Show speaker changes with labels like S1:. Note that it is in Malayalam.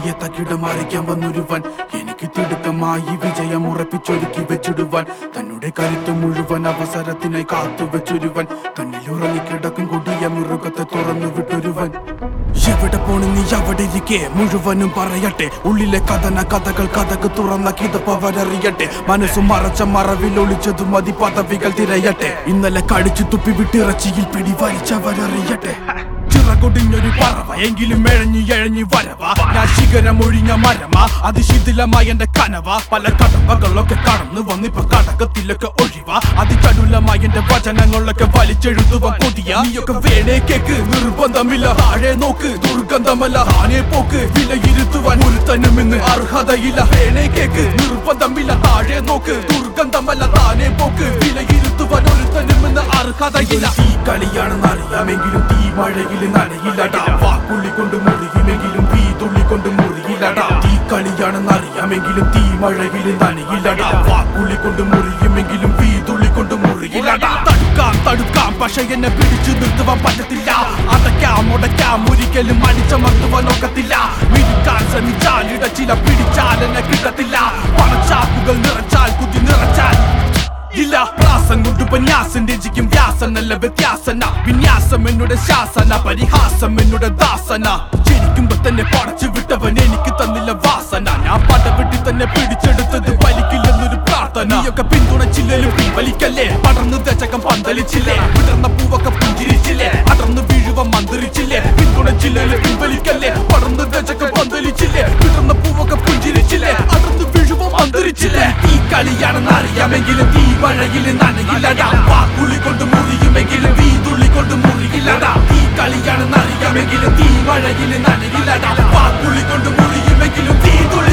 S1: എതിരാളിയെ തകിട മറിക്കാൻ വന്നൊരുവൻ എനിക്ക് തിടുക്കമായി വിജയം ഉറപ്പിച്ചൊരുക്കി വെച്ചിടുവാൻ തന്നെ കരുത്ത് മുഴുവൻ അവസരത്തിനായി കാത്തു വെച്ചൊരുവൻ കണ്ണിലുറങ്ങി കിടക്കും കൊടിയ മൃഗത്തെ തുറന്നു വിട്ടൊരുവൻ എവിടെ പോണു നീ അവിടെ ഇരിക്കെ മുഴുവനും പറയട്ടെ ഉള്ളിലെ കഥന കഥകൾ കഥക്ക് തുറന്ന കിതപ്പവരറിയട്ടെ മനസ്സു മറച്ച മറവിൽ ഒളിച്ചതു മതി പദവികൾ തിരയട്ടെ ഇന്നലെ കടിച്ചു തുപ്പി വിട്ടിറച്ചിയിൽ പിടി വലിച്ചവരറിയട്ടെ ചിറകൊടിഞ്ഞൊരു പറവ എങ്കിലും എഴഞ്ഞു എഴഞ്ഞു വരവ ഞാൻ ശിഖരം ഒഴിഞ്ഞ മരമ അതിശിഥിലമായ എന്റെ കനവ പല കടമ്പകളൊക്കെ കടന്നു വന്നിപ്പോ കടകത്തിലൊക്കെ ഒഴിവ അതിചടുലമായ എന്റെ വചനങ്ങളൊക്കെ വലിച്ചെഴുതുവാൻ കൊതിയ നീയൊക്കെ വേണേ കേക്ക് നിർബന്ധമില്ല താഴെ നോക്ക് ദുർഗന്ധമല്ല താനെ പോക്ക് വിലയിരുത്തുവാൻ ഒരുത്തനും ഇന്ന് അർഹതയില്ല വേണേ കേക്ക് നിർബന്ധമില്ല താഴെ നോക്ക് ദുർഗന്ധമല്ല താനെ പോക്ക് വിലയിരുത്തുവാൻ ഒരുത്തനും ഇന്ന് അർഹതയില്ല തീ കളിയാണെന്ന് അറിയാമെങ്കിലും തീ മഴയിൽ നനയില്ലടാ വാക്കുള്ളി കൊണ്ട് മുറിയുമെങ്കിലും തീ തുള്ളി കൊണ്ട് മുറിയില്ലടാ തീ കളിയാണെന്ന് അറിയാമെങ്കിലും തീ മഴയിൽ നനയില്ലടാ വാക്കുള്ളി കൊണ്ട് മുറിയുമെങ്കിലും തീ തുള്ളി കൊണ്ട് മുറിയില്ലടാ തടുക്കാം തടുക്കാം പക്ഷെ എന്നെ പിടിച്ചു നിർത്തുവാൻ പറ്റത്തില്ല അടയ്ക്കാം മുടക്കാം ഒരിക്കലും അടിച്ചമർത്തുവാൻ ഒക്കത്തില്ല മിടിക്കാൻ ശ്രമിച്ചാൽ ഇടച്ചില പിടിച്ചാൽ എന്നെ കിട്ടത്തില്ല പണച്ചാക്കുകൾ നിറച്ചാൽ കുതി നിറച്ചാൽ ഇല്ല പ്രാസം കൊണ്ട് ഉപന്യാസം രചിക്കും വ്യാസൻ നല്ല വ്യത്യാസന വിന്യാസം എന്നോട് ശാസന പരിഹാസം എന്നോട് ദാസന ജനിക്കുമ്പോ തന്നെ പടച്ചു വിട്ടവൻ എനിക്ക് തന്നില്ല വാസന ഞാൻ പടവെട്ടി തന്നെ പിടിച്ചെടുത്തത് വലിക്കില്ലെന്നൊരു പ്രാർത്ഥന നീയൊക്കെ പിന്തുണച്ചില്ലേലും പിൻവലിക്കല്ലേ പടർന്നു ദശകം പന്തലിച്ചില്ലേ വിടർന്ന പൂവൊക്കെ പുഞ്ചിരിച്ചില്ലേ അടർന്നു വീഴുവ മന്ത്രിച്ചില്ലേ പിന്തുണച്ചില്ലേലും പിൻവലിക്കല്ലേ പടർന്നു ദശകം പന്തലിച്ചില്ലേ വിടർന്ന പൂവൊക്കെ പുഞ്ചിരിച്ചില്ലേ അടർന്നു വീഴുവ മന്ത്രിച്ചില്ലേ ഈ കളിയാണെന്ന് അറിയാമെങ്കിലും തീ മഴയിൽ നനയില്ലടാ വാക്കുള്ളി കൊണ്ട് മുറിയുമെങ്കിലും തീ തുള്ളി കൊണ്ട് മുറിയില്ലടാ ഈ കളിയാണെന്ന് അറിയാമെങ്കിലും തീ മഴയിൽ നനയില്ലടാ വാക്കുള്ളി കൊണ്ട് മുറിയുമെങ്കിലും തീ തുള്ളി